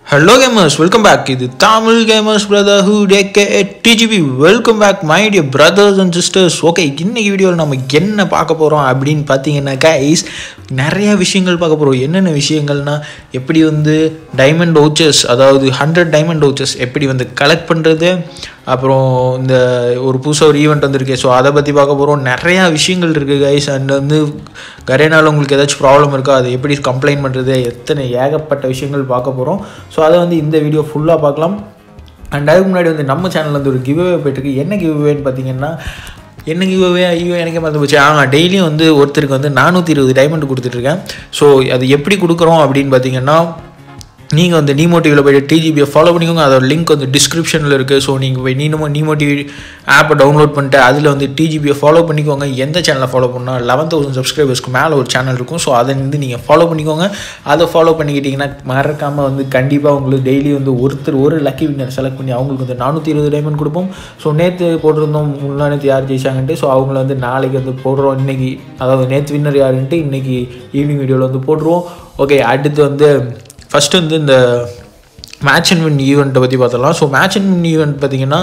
hello gamers welcome back இது Tamil gamers brotherhood AK TGB welcome back my dear brothers and sisters okay இன்னைக்கு வீடியோவில் நம்ம என்ன பார்க்க போகிறோம் அப்படின்னு பார்த்தீங்கன்னா கைஸ் நிறைய விஷயங்கள் பார்க்க போகிறோம் என்னென்ன விஷயங்கள்னா எப்படி வந்து டைமண்ட் வவுச்சர்ஸ் அதாவது ஹண்ட்ரட் டைமண்ட் வவுச்சர்ஸ் எப்படி வந்து கலெக்ட் பண்ணுறது அப்புறம் இந்த ஒரு புதுசாக ஒரு ஈவெண்ட் வந்திருக்கு ஸோ அதை பற்றி பார்க்க போகிறோம் நிறையா விஷயங்கள் இருக்குது கைஸ் அண்ட் வந்து கரையனால் உங்களுக்கு ஏதாச்சும் ப்ராப்ளம் இருக்கா அதை எப்படி கம்ப்ளைண்ட் பண்ணுறது எத்தனை ஏகப்பட்ட விஷயங்கள் பார்க்க போகிறோம் ஸோ அதை வந்து இந்த வீடியோ ஃபுல்லாக பார்க்கலாம் அண்ட் அதுக்கு முன்னாடி வந்து நம்ம சேனலில் வந்து ஒரு கிவ்அவே போயிட்டுருக்கு என்ன கிவ்அவேன்னு பார்த்தீங்கன்னா என்ன கிவ்அவே ஐயோ எனக்கே மறந்து போச்சு ஆ டெய்லியும் வந்து ஒருத்தருக்கு வந்து நானூற்றி இருபது டைமண்ட் கொடுத்துட்ருக்கேன் ஸோ அது எப்படி கொடுக்குறோம் அப்படின்னு பார்த்தீங்கன்னா நீங்கள் வந்து நீமோட்டிவில் போய்ட்டு டிஜிபியை ஃபாலோ பண்ணிக்கோங்க அதோட லிங்க் வந்து டிஸ்கிரிப்ஷனில் இருக்குது ஸோ நீங்கள் போய் நீமோ நீமோட்டிவ் ஆப்பை டவுன்லோட் பண்ணிட்டு அதில் வந்து டிஜிபியை ஃபாலோ பண்ணிக்கோங்க எந்த சேனலை ஃபாலோ பண்ணால் லெவன் தௌசண்ட் சப்ஸ்கிரைபர்ஸ்க்கு மேலே ஒரு சேனல் இருக்கும் ஸோ அதை வந்து நீங்கள் ஃபாலோ பண்ணிக்கோங்க அதை ஃபாலோ பண்ணிக்கிட்டிங்கன்னா மறக்காமல் வந்து கண்டிப்பாக உங்களுக்கு டெய்லி வந்து ஒருத்தர் ஒரு லக்கி வின்னர் செலக்ட் பண்ணி அவங்களுக்கு வந்து நானூற்றி இருபது டைமண்ட் கொடுப்போம் ஸோ நேற்று போட்டிருந்தோம் முன்னா நேற்று யார் ஜெயிச்சாங்கன்ட்டு ஸோ அவங்கள வந்து நாளைக்கு வந்து போடுறோம் இன்றைக்கி அதாவது நேற்று வின்னர் யாருன்ட்டு இன்றைக்கி ஈவினிங் வீடியோவில் வந்து போட்டுருவோம் ஓகே அடுத்து வந்து ஃபஸ்ட்டு வந்து இந்த மேட்ச் அண்ட் வின் ஈவெண்ட்டை பற்றி பார்த்தலாம் so match and win event பார்த்திங்கன்னா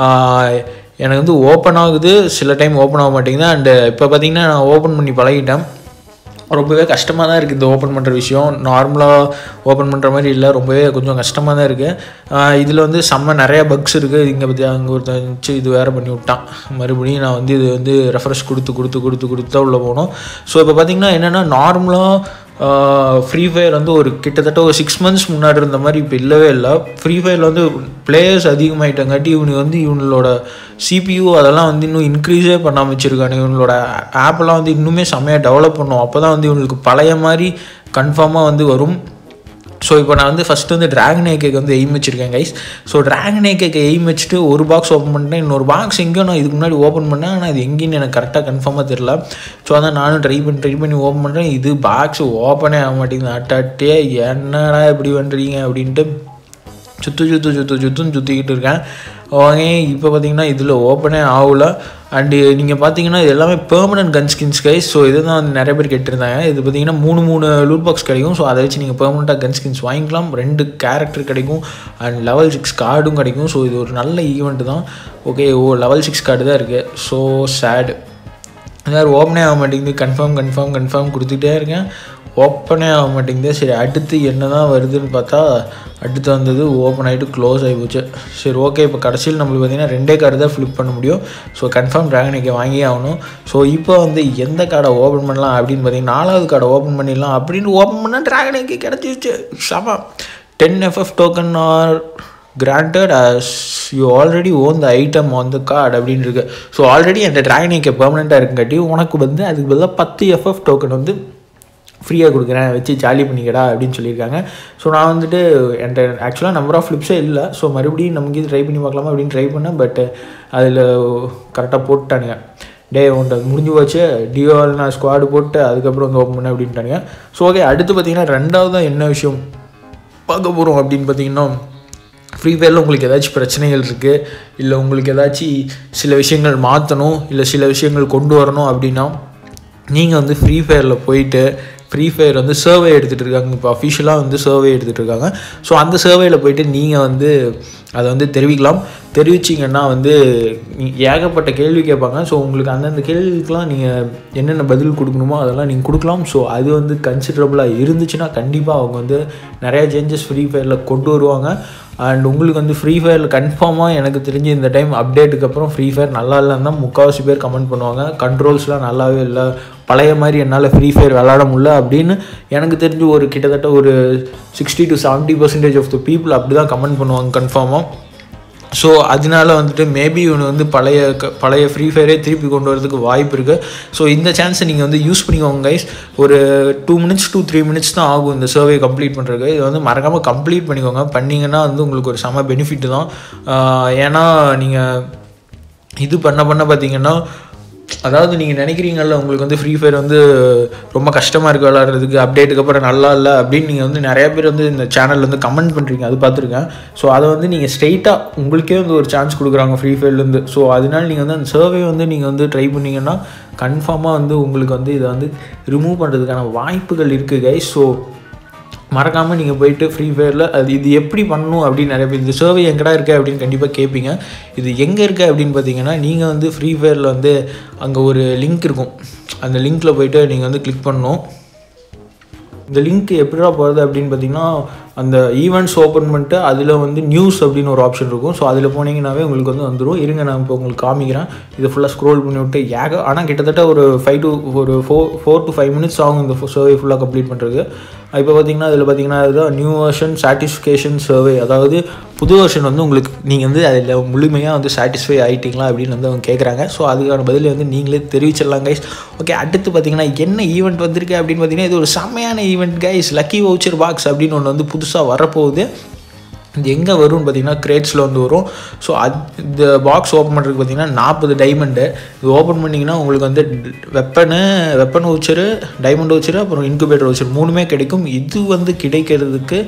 எனக்கு வந்து ஓப்பன் ஆகுது சில டைம் ஓப்பன் ஆக மாட்டேங்குது அண்டு இப்போ பார்த்திங்கன்னா நான் ஓப்பன் பண்ணி பழகிட்டேன் ரொம்பவே கஷ்டமாக தான் இருக்குது இந்த ஓப்பன் பண்ணுற விஷயம் நார்மலாக ஓப்பன் பண்ணுற மாதிரி இல்லை ரொம்பவே கொஞ்சம் கஷ்டமாக தான் இருக்குது இதில் வந்து செம்ம நிறையா பக்ஸ் இருக்குது இங்கே பற்றி அங்கே ஒருத்தன் வச்சு இது வேறு பண்ணி விட்டான் மறுபடியும் நான் வந்து இது வந்து ரெஃப்ரெஷ் கொடுத்து கொடுத்து கொடுத்து கொடுத்து தான் உள்ளே போகணும் ஸோ இப்போ பார்த்திங்கன்னா என்னென்னா நார்மலாக ஃப்ரீ ஃபயர் வந்து ஒரு கிட்டத்தட்ட ஒரு சிக்ஸ் மந்த்ஸ் முன்னாடி இருந்த மாதிரி இப்போ இல்லவே இல்லை ஃப்ரீ ஃபயரில் வந்து பிளேயர்ஸ் அதிகமாகிட்டங்காட்டி இவனுக்கு வந்து இவங்களோட சிபியூ அதெல்லாம் வந்து இன்னும் இன்க்ரீஸே பண்ணாமல் வச்சுருக்காங்க இவங்களோட ஆப்பெல்லாம் வந்து இன்னுமே செம்மையாக டெவலப் பண்ணும் அப்போ தான் வந்து இவங்களுக்கு பழைய மாதிரி கன்ஃபார்மாக வந்து வரும் ஸோ இப்போ நான் வந்து ஃபஸ்ட்டு வந்து ட்ராகன் ஏக்கேக்கு வந்து எய்ம் வச்சுருக்கேன் கைஸ் ஸோ ட்ராகன் ஏக்கேக்கு எய்ம் வச்சுட்டு ஒரு பாக்ஸ் ஓப்பன் பண்ணிட்டேன் இன்னொரு பாக்ஸ் எங்கேயோ நான் இதுக்கு முன்னாடி ஓப்பன் பண்ணேன் ஆனால் அது எங்கேன்னு எனக்கு கரெக்டாக கன்ஃபார்மாக தெரில ஸோ அதான் நானும் ட்ரை பண்ணி ட்ரை பண்ணி ஓப்பன் பண்ணுறேன் இது பாக்ஸ் ஓப்பனே ஆக மாட்டேங்குது அட்டாட்டே என்னடா இப்படி பண்ணுறீங்க அப்படின்ட்டு சுற்று சுற்று சுற்று சுற்றுன்னு சுற்றிக்கிட்டு இருக்கேன் ஓகே இப்போ பார்த்தீங்கன்னா இதில் ஓப்பனே ஆகல அண்டு நீங்கள் பார்த்தீங்கன்னா இது எல்லாமே permanent gun skins guys so இது தான் வந்து நிறைய பேர் கேட்டிருந்தாங்க இது பார்த்தீங்கன்னா மூணு மூணு லூட் பாக்ஸ் கிடைக்கும் ஸோ அதை வச்சு நீங்கள் பெர்மனெண்ட்டாக கன் ஸ்கின்ஸ் வாங்கிக்கலாம் ரெண்டு கேரக்டர் கிடைக்கும் அண்ட் லெவல் சிக்ஸ் கார்டும் கிடைக்கும் ஸோ இது ஒரு நல்ல ஈவெண்ட் தான் okay oh level six card தான் இருக்குது ஸோ சேடு யார் ஓப்பனே ஆக மாட்டேங்குது கன்ஃபார்ம் கன்ஃபார்ம் கன்ஃபார்ம் கொடுத்துட்டே இருக்கேன் ஓப்பனே ஆக மாட்டேங்குது சரி அடுத்து என்ன தான் வருதுன்னு பார்த்தா அடுத்து வந்தது ஓப்பன் ஆகிட்டு க்ளோஸ் ஆகி போச்சு சரி ஓகே இப்போ கடைசியில் நம்மளுக்கு பார்த்திங்கன்னா ரெண்டே கார்டு தான் ஃப்ளிப் பண்ண முடியும் ஸோ கன்ஃபார்ம் ட்ராகனைக்கே வாங்கியே ஆகணும் ஸோ இப்போ வந்து எந்த கார்டை ஓப்பன் பண்ணலாம் அப்படின்னு பார்த்தீங்கன்னா நாலாவது கார்டை ஓப்பன் பண்ணிடலாம் அப்படின்னு ஓப்பன் பண்ணால் ட்ராகனைக்கே கிடச்சிருச்சு செம ten FF token are granted as you already own the item on the card அப்படின்னு இருக்கு ஸோ ஆல்ரெடி அந்த ட்ராகன் ஏக்கே பெர்மனெண்ட்டாக இருக்குங்காட்டி உனக்கு வந்து அதுக்கு பதிலாக பத்து எஃப்எஃப் டோக்கன் வந்து ஃப்ரீயாக கொடுக்குறேன் வச்சு ஜாலி பண்ணிக்கடா அப்படின்னு சொல்லியிருக்காங்க ஸோ நான் வந்துட்டு என்கிட்ட ஆக்சுவலாக நம்பர் ஆஃப் ஃப்ளிப்ஸே இல்லை ஸோ மறுபடியும் நமக்கு இது ட்ரை பண்ணி பார்க்கலாமா அப்படின்னு ட்ரை பண்ணேன் பட் அதில் கரெக்டாக போட்டானுங்க டே உன்ட்ட முடிஞ்சு போச்சு டியோவில் நான் ஸ்குவாடு போட்டு அதுக்கப்புறம் வந்து ஓப்பன் பண்ணேன் அப்படின்ட்டானுங்க ஸோ ஓகே அடுத்து பார்த்தீங்கன்னா ரெண்டாவது என்ன விஷயம் பார்க்க போகிறோம் அப்படின்னு பார்த்தீங்கன்னா ஃப்ரீ ஃபயரில் உங்களுக்கு ஏதாச்சும் பிரச்சனைகள் இருக்குது இல்லை உங்களுக்கு ஏதாச்சும் சில விஷயங்கள் மாற்றணும் இல்லை சில விஷயங்கள் கொண்டு வரணும் அப்படின்னா நீங்கள் வந்து ஃப்ரீ ஃபயரில் போயிட்டு ஃப்ரீ ஃபயர் வந்து சர்வே எடுத்துகிட்டு இருக்காங்க இப்போ அஃபிஷியலாக வந்து சர்வே எடுத்துகிட்டு இருக்காங்க ஸோ அந்த சர்வேயில் போயிட்டு நீங்கள் வந்து அதை வந்து தெரிவிக்கலாம் தெரிவிச்சிங்கன்னா வந்து ஏகப்பட்ட கேள்வி கேட்பாங்க ஸோ உங்களுக்கு அந்தந்த கேள்விக்கெலாம் நீங்கள் என்னென்ன பதில் கொடுக்கணுமோ அதெல்லாம் நீங்கள் கொடுக்கலாம் ஸோ அது வந்து கன்சிடரபுளாக இருந்துச்சுன்னா கண்டிப்பாக அவங்க வந்து நிறையா சேஞ்சஸ் ஃப்ரீ ஃபயரில் கொண்டு வருவாங்க அண்ட் உங்களுக்கு வந்து ஃப்ரீ ஃபயரில் கன்ஃபார்மாக எனக்கு தெரிஞ்சு இந்த டைம் அப்டேட்டுக்கு அப்புறம் ஃப்ரீ ஃபயர் நல்லா இல்லைன்னு தான் முக்கால்வாசி பேர் கமெண்ட் பண்ணுவாங்க கண்ட்ரோல்ஸ்லாம் நல்லாவே இல்லை பழைய மாதிரி என்னால் ஃப்ரீ ஃபயர் விளாட முடியல அப்படின்னு எனக்கு தெரிஞ்சு ஒரு கிட்டத்தட்ட ஒரு sixty to seventy percentage of the people அப்படி தான் கமெண்ட் பண்ணுவாங்க கன்ஃபார்மாக ஸோ அதனால வந்துட்டு மேபி இவனு வந்து பழைய க பழைய ஃப்ரீ ஃபயரே திருப்பி கொண்டு வரதுக்கு வாய்ப்பு இருக்குது ஸோ இந்த சான்ஸை நீங்கள் வந்து யூஸ் பண்ணிக்கோங்க கைஸ் ஒரு two minutes two three minutes தான் ஆகும் இந்த சர்வே கம்ப்ளீட் பண்ணுறதுக்கு இது வந்து மறக்காமல் கம்ப்ளீட் பண்ணிக்கோங்க பண்ணிங்கன்னா வந்து உங்களுக்கு ஒரு செம பெனிஃபிட் தான் ஏன்னா நீங்கள் இது பண்ண பண்ண பார்த்தீங்கன்னா அதாவது நீங்கள் நினைக்கிறீங்கல்ல உங்களுக்கு வந்து ஃப்ரீ ஃபயர் வந்து ரொம்ப கஷ்டமாக இருக்குது விளாட்றதுக்கு அப்டேட்டுக்கு அப்புறம் நல்லா இல்லை அப்படின்னு நீங்கள் வந்து நிறைய பேர் வந்து இந்த சேனலில் வந்து கமெண்ட் பண்ணுறீங்க அது பார்த்துருக்கேன் ஸோ அதை வந்து நீங்கள் ஸ்ட்ரெயிட்டாக உங்களுக்கே வந்து ஒரு சான்ஸ் கொடுக்குறாங்க ஃப்ரீ ஃபயர்லேருந்து ஸோ அதனால நீங்கள் வந்து அந்த சர்வே வந்து நீங்கள் வந்து ட்ரை பண்ணிங்கன்னா கன்ஃபார்மாக வந்து உங்களுக்கு வந்து இதை வந்து ரிமூவ் பண்ணுறதுக்கான வாய்ப்புகள் இருக்குது கைஸ் ஸோ மறக்காமல் நீங்கள் போயிட்டு ஃப்ரீ ஃபயரில் அது இது எப்படி பண்ணணும் அப்படின்னு நிறைய பேர் இந்த சர்வே எங்கடா இருக்குது அப்படின்னு கண்டிப்பாக கேட்பீங்க இது எங்கே இருக்குது அப்படின்னு பார்த்தீங்கன்னா நீங்கள் வந்து ஃப்ரீ ஃபயரில் வந்து அங்கே ஒரு லிங்க் இருக்கும் அந்த லிங்க்கில் போயிட்டு நீங்கள் வந்து கிளிக் பண்ணணும் இந்த லிங்க் எப்படிடா போகிறது அப்படின்னு பார்த்தீங்கன்னா அந்த ஈவெண்ட்ஸ் ஓப்பன் பண்ணிட்டு அதில் வந்து நியூஸ் அப்படின்னு ஒரு ஆப்ஷன் இருக்கும் ஸோ அதில் போனீங்கன்னாவே உங்களுக்கு வந்து வந்துடும் இருங்க நான் இப்போ உங்களுக்கு காமிக்கிறேன் இதை ஃபுல்லாக ஸ்க்ரோல் பண்ணி விட்டு ஏக ஆனால் கிட்டத்தட்ட ஒரு ஃபைவ் டு ஒரு four four to five minutes ஆகும் இந்த சர்வே ஃபுல்லாக கம்ப்ளீட் பண்ணுறது இப்போ பார்த்தீங்கன்னா அதில் பார்த்தீங்கன்னா அதுதான் நியூ வெர்ஷன் சாட்டிஸ்ஃபிகேஷன் சர்வே அதாவது புது வெர்ஷன் வந்து உங்களுக்கு நீங்கள் வந்து அதில் முழுமையாக வந்து சாட்டிஸ்ஃபை ஆகிட்டீங்களா அப்படின்னு வந்து அவங்க கேட்குறாங்க ஸோ அதுக்கான பதில் வந்து நீங்களே தெரிவிச்சிடலாம் கைஸ் ஓகே அடுத்து பார்த்தீங்கன்னா என்ன ஈவெண்ட் வந்திருக்கு அப்படின்னு பார்த்தீங்கன்னா இது ஒரு செம்மையான event guys lucky voucher box அப்படின்னு ஒன்று வந்து புதுசாக வரப்போகுது இது எங்கே வரும்னு பார்த்தீங்கன்னா கிரேட்ஸில் வந்து வரும் ஸோ அது இந்த பாக்ஸ் ஓப்பன் பண்ணுறதுக்கு பார்த்தீங்கன்னா நாற்பது டைமண்டு இது ஓப்பன் பண்ணிங்கன்னா உங்களுக்கு வந்து weapon weapon voucher diamond voucher அப்புறம் இன்குபேட்டர் வவுச்சர் மூணுமே கிடைக்கும் இது வந்து கிடைக்கிறதுக்கு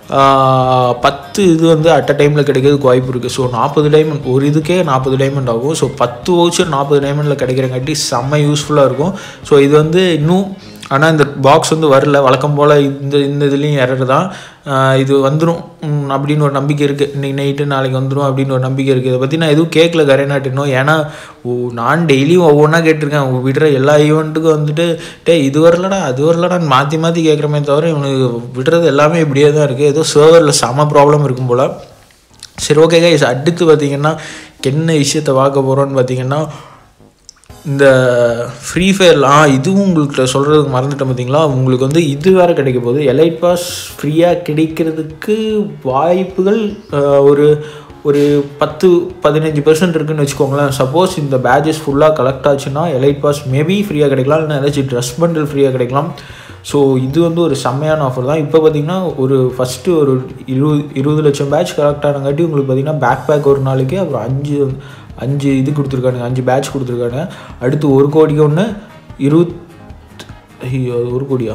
பத்து இது வந்து அட் அ டைமில் கிடைக்கிறதுக்கு வாய்ப்பு இருக்குது ஸோ நாற்பது டைமண்ட் ஒரு இதுக்கே நாற்பது டைமண்ட் ஆகும் ஸோ பத்து வவுச்சர் நாற்பது டைமண்டில் கிடைக்கிறங்காட்டி செம்ம யூஸ்ஃபுல்லாக இருக்கும் ஸோ இது வந்து இன்னும் ஆனால் இந்த பாக்ஸ் வந்து வரல வழக்கம் போல் இந்த இந்த இதுலேயும் எரர் தான் இது வந்துடும் அப்படின்னு ஒரு நம்பிக்கை இருக்குது இன்றைக்கி நைட்டு நாளைக்கு வந்துடும் அப்படின்னு ஒரு நம்பிக்கை இருக்குது இதை பற்றி நான் எதுவும் கேட்கல கரைநாட்டு இன்னும் ஏன்னா நான் டெய்லியும் ஒவ்வொன்றா கேட்டிருக்கேன் விடுற எல்லா ஈவெண்ட்டுக்கும் வந்துட்டு டே இது வரலடா அது வரலடான்னு மாற்றி மாற்றி கேட்குறமே தவிர இவனுக்கு விடுறது எல்லாமே இப்படியே தான் இருக்குது ஏதோ சர்வரில் செம ப்ராப்ளம் இருக்கும் போல் சரி ஓகே கைஸ் அடுத்து பார்த்தீங்கன்னா என்ன விஷயத்தை பார்க்க போகிறோன்னு பார்த்தீங்கன்னா இந்த ஃப்ரீ ஃபயர்லாம் இதுவும் உங்களுக்கு சொல்கிறதுக்கு மறந்துட்டேன் பார்த்தீங்களா உங்களுக்கு வந்து இது வேறு கிடைக்க போகுது எலைட் பாஸ் ஃப்ரீயாக கிடைக்கிறதுக்கு வாய்ப்புகள் ஒரு ஒரு பத்து பதினஞ்சு பர்சன்ட் இருக்குன்னு வச்சுக்கோங்களேன் சப்போஸ் இந்த பேஜஸ் ஃபுல்லாக கலெக்ட் ஆச்சுன்னா எலைட் பாஸ் மேபி ஃப்ரீயாக கிடைக்கலாம் இல்லைனா ஏதாச்சும் ட்ரெஸ் பண்டில் ஃப்ரீயாக கிடைக்கலாம் ஸோ இது வந்து ஒரு செம்மையான ஆஃபர் தான் இப்போ பார்த்தீங்கன்னா ஒரு ஃபஸ்ட்டு ஒரு இருபது இருபது லட்சம் பேட்ச் கலெக்ட் ஆனங்காட்டி உங்களுக்கு பார்த்தீங்கன்னா பேக் பேக் ஒரு நாளைக்கு அப்புறம் அஞ்சு அஞ்சு இது கொடுத்துருக்கானுங்க அஞ்சு பேட்ச் கொடுத்துருக்காங்க அடுத்து ஒரு கோடிக்கு ஒன்று இருபத் ஐயோ ஒரு கோடியா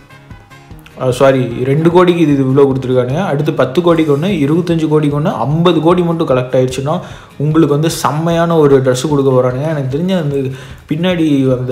சாரி ரெண்டு கோடிக்கு இது இவ்வளோ கொடுத்துருக்காங்க அடுத்து பத்து கோடிக்கு ஒன்று இருபத்தஞ்சு கோடிக்கு ஒன்று ஐம்பது கோடி மட்டும் கலெக்ட் ஆயிடுச்சுன்னா உங்களுக்கு வந்து செம்மையான ஒரு ட்ரெஸ்ஸு கொடுக்க போகிறானுங்க எனக்கு தெரிஞ்ச அந்த பின்னாடி அந்த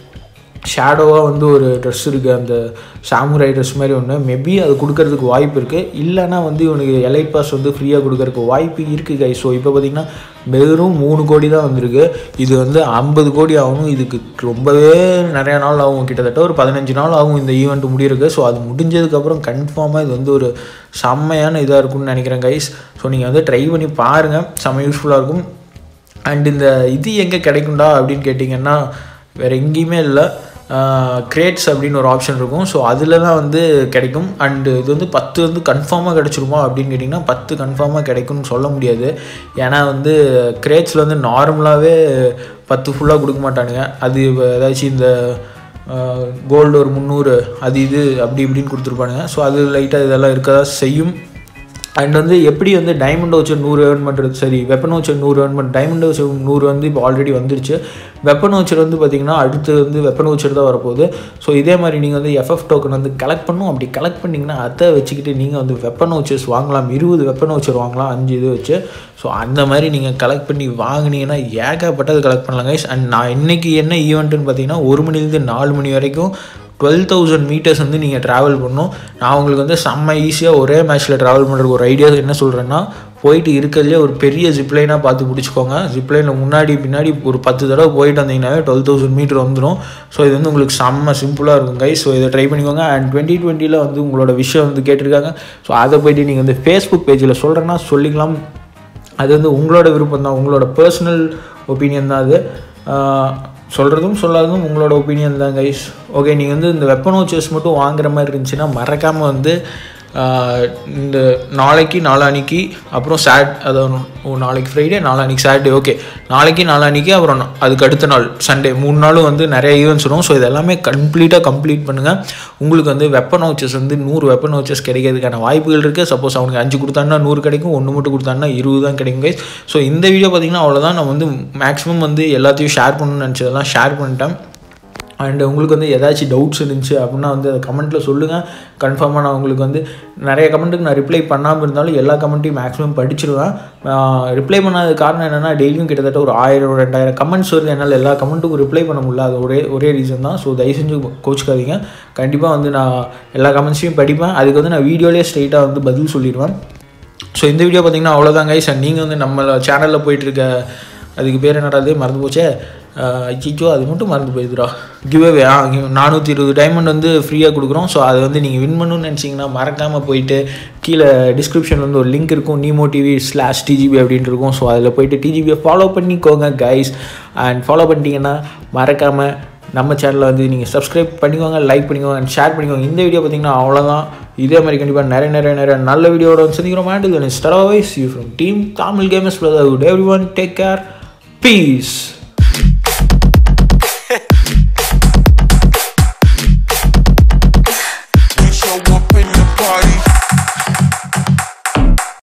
ஷேடோவாக வந்து ஒரு ட்ரெஸ் இருக்குது அந்த சாமுரை ட்ரெஸ் மாதிரி ஒன்று மேபி அது கொடுக்கறதுக்கு வாய்ப்பு இருக்குது இல்லைனா வந்து இவனுக்கு எலைட் பாஸ் வந்து ஃப்ரீயாக கொடுக்கறதுக்கு வாய்ப்பு இருக்குது கை ஸோ இப்போ பார்த்திங்கன்னா வெறும் மூணு கோடி தான் வந்திருக்கு இது வந்து ஐம்பது கோடி ஆகணும் இதுக்கு ரொம்பவே நிறையா நாள் ஆகும் கிட்டத்தட்ட ஒரு பதினஞ்சு நாள் ஆகும் இந்த ஈவெண்ட் முடியிருக்கு ஸோ அது முடிஞ்சதுக்கப்புறம் கன்ஃபார்மாக இது வந்து ஒரு செம்மையான இதாக இருக்கும்னு நினைக்கிறேன் கைஸ் ஸோ நீங்கள் வந்து ட்ரை பண்ணி பாருங்கள் செம்ம யூஸ்ஃபுல்லாக இருக்கும் அண்ட் இந்த இது எங்கே கிடைக்கும்டா அப்படின்னு கேட்டிங்கன்னா வேறு எங்கேயுமே இல்லை கிரேட்ஸ் அப்படின்னு ஒரு ஆப்ஷன் இருக்கும் ஸோ அதில் தான் வந்து கிடைக்கும் அண்டு இது வந்து பத்து வந்து கன்ஃபார்மாக கிடச்சிருமா அப்படின்னு கேட்டிங்கன்னா பத்து கன்ஃபார்மாக கிடைக்கும்னு சொல்ல முடியாது ஏன்னா வந்து கிரேட்ஸில் வந்து நார்மலாகவே பத்து ஃபுல்லாக கொடுக்க மாட்டானுங்க அது ஏதாச்சும் இந்த கோல்டு ஒரு முந்நூறு அது இது அப்படி இப்படின்னு கொடுத்துருப்பானுங்க ஸோ அது லைட்டாக இதெல்லாம் இருக்க தான் செய்யும் அண்ட் வந்து எப்படி வந்து டைமண்ட் வச்சு நூறு ஏர்ன் பண்ணுறது சரி வெப்பன் வச்சு நூறு ஏர்ன் பண்ண டைமண்ட் வச்சு நூறு வந்து இப்போ ஆல்ரெடி வந்துருச்சு வெப்பன் வச்சர் வந்து பார்த்திங்கன்னா அடுத்து வந்து வெப்பன் வச்சர் தான் வரப்போகுது ஸோ இதே மாதிரி நீங்கள் வந்து எஃப்எஃப் டோக்கன் வந்து கலெக்ட் பண்ணும் அப்படி கலெக்ட் பண்ணிங்கன்னா அதை வச்சுக்கிட்டு நீங்கள் வந்து வெப்பன் வச்சர்ஸ் வாங்கலாம் இருபது வெப்பன் வச்சர் வாங்கலாம் அஞ்சு இது வச்சு ஸோ அந்த மாதிரி நீங்கள் கலெக்ட் பண்ணி வாங்கினீங்கன்னா ஏகப்பட்டது கலெக்ட் பண்ணலாம் கைஸ் அண்ட் நான் இன்றைக்கி என்ன ஈவெண்ட்டுன்னு பார்த்தீங்கன்னா ஒரு மணிலேருந்து நாலு மணி வரைக்கும் டுவெல் தௌசண்ட் மீட்டர்ஸ் வந்து நீங்கள் ட்ராவல் பண்ணணும் நான் உங்களுக்கு வந்து செம்ம ஈஸியாக ஒரே மேட்ச்சில் ட்ராவல் பண்ணுறதுக்கு ஒரு ஐடியா என்ன சொல்கிறேன்னா போயிட்டு இருக்கிறதுலே ஒரு பெரிய ஜிப்லைனாக பார்த்து பிடிச்சிக்கோங்க ஜிப்லைனில் முன்னாடி பின்னாடி ஒரு பத்து தடவை போயிட்டு வந்தீங்கன்னாவே டுவெல் தௌசண்ட் மீட்டர் வந்துடும் ஸோ இது வந்து உங்களுக்கு செம்ம சிம்பிளாக இருக்கும் கை ஸோ இதை ட்ரை பண்ணிக்கோங்க அண்ட் டுவெண்ட்டி டுவெண்ட்டியில் வந்து உங்களோட விஷயம் வந்து கேட்டிருக்காங்க ஸோ அதை போயிட்டு நீங்கள் வந்து ஃபேஸ்புக் பேஜில் சொல்கிறேன்னா சொல்லிக்கலாம் அது வந்து உங்களோட விருப்பம் தான் உங்களோட பர்சனல் ஒப்பீனியன் தான் அது சொல்கிறதும் சொல்லாததும் உங்களோட ஒப்பீனியன் தான் கைஸ் ஓகே நீங்கள் வந்து இந்த வெப்பன் வச்சர்ஸ் மட்டும் வாங்குற மாதிரி இருந்துச்சுன்னா மறக்காமல் வந்து இந்த நாளைக்கு நாளானிக்கு அப்புறம் சேட் அதாவது நாளைக்கு ஃப்ரைடே நாளானிக்கு சாட்டர்டே ஓகே நாளைக்கு நாளானிக்கு அப்புறம் அதுக்கு அடுத்த நாள் சண்டே மூணு நாளும் வந்து நிறைய ஈவெண்ட்ஸ் வரும் ஸோ இது எல்லாமே கம்ப்ளீட்டாக கம்ப்ளீட் பண்ணுங்கள் உங்களுக்கு வந்து வெப்பன் வச்சர்ஸ் வந்து நூறு வெப்பன் வச்சர்ஸ் கிடைக்கிறதுக்கான வாய்ப்புகள் இருக்குது சப்போஸ் அவனுக்கு அஞ்சு கொடுத்தான்னா நூறு கிடைக்கும் ஒன்று மட்டும் கொடுத்தான்னா இருபது தான் கிடைக்கும் கைஸ் ஸோ இந்த வீடியோ பார்த்திங்கன்னா அவ்வளோதான் நான் வந்து மேக்ஸிமம் வந்து எல்லாத்தையும் ஷேர் பண்ணணும்னு நினச்சதெல்லாம் ஷேர் பண்ணிட்டேன் அண்ட் உங்களுக்கு வந்து ஏதாச்சும் டவுட்ஸ் இருந்துச்சு அப்படின்னா வந்து அதை கமெண்ட்டில் சொல்லுங்கள் கன்ஃபார்மாக நான் உங்களுக்கு வந்து நிறைய கமெண்ட்டுக்கு நான் ரிப்ளை பண்ணாமல் இருந்தாலும் எல்லா கமெண்ட்டையும் மேக்ஸிமம் படிச்சிருவேன் ரிப்ளை பண்ணாத காரணம் என்னென்னா டெய்லியும் கிட்டத்தட்ட ஒரு ஆயிரம் ரெண்டாயிரம் கமெண்ட்ஸ் வருது என்னால் எல்லா கமெண்ட்டுக்கும் ரிப்ளை பண்ண முடியல அது ஒரே ஒரே ரீசன் தான் ஸோ தயவு செஞ்சு கோச்சிக்காதீங்க கண்டிப்பாக வந்து நான் எல்லா கமெண்ட்ஸையும் படிப்பேன் அதுக்கு வந்து நான் வீடியோலேயே ஸ்ட்ரைட்டாக வந்து பதில் சொல்லிடுவேன் ஸோ இந்த வீடியோ பார்த்தீங்கன்னா அவ்வளோதான் கைஸ் அண்ட் நீங்கள் வந்து நம்ம சேனலில் போயிட்டுருக்க அதுக்கு பேர் என்னடாது மறந்து போச்சே அச்சிச்சோ அது மட்டும் மறந்து போயிடுதுடா கிவ்அவே ஆ நானூற்றி இருபது டைமண்ட் வந்து ஃப்ரீயாக கொடுக்குறோம் ஸோ அதை வந்து நீங்கள் வின் பண்ணணும்னு நினச்சிங்கன்னா மறக்காமல் போயிட்டு கீழே டிஸ்கிரிப்ஷனில் வந்து ஒரு லிங்க் இருக்கும் நீமோ டிவி ஸ்லாஷ் டிஜிபி அப்படின்ட்டு இருக்கும் ஸோ அதில் போயிட்டு டிஜிபியை ஃபாலோ பண்ணிக்கோங்க கைஸ் அண்ட் ஃபாலோ பண்ணிட்டீங்கன்னா மறக்காமல் நம்ம சேனலில் வந்து நீங்கள் சப்ஸ்கிரைப் பண்ணிக்கோங்க லைக் பண்ணிக்கோங்க அண்ட் ஷேர் பண்ணிக்கோங்க இந்த வீடியோ பார்த்தீங்கன்னா அவ்வளோதான் இதே மாதிரி கண்டிப்பாக நிறைய நிறைய நிறைய நல்ல வீடியோட வந்து சந்திக்கிறோம் மாட்டுக்கு ஸ்டராவைஸ் you from team Tamil gamers brotherhood every take care piece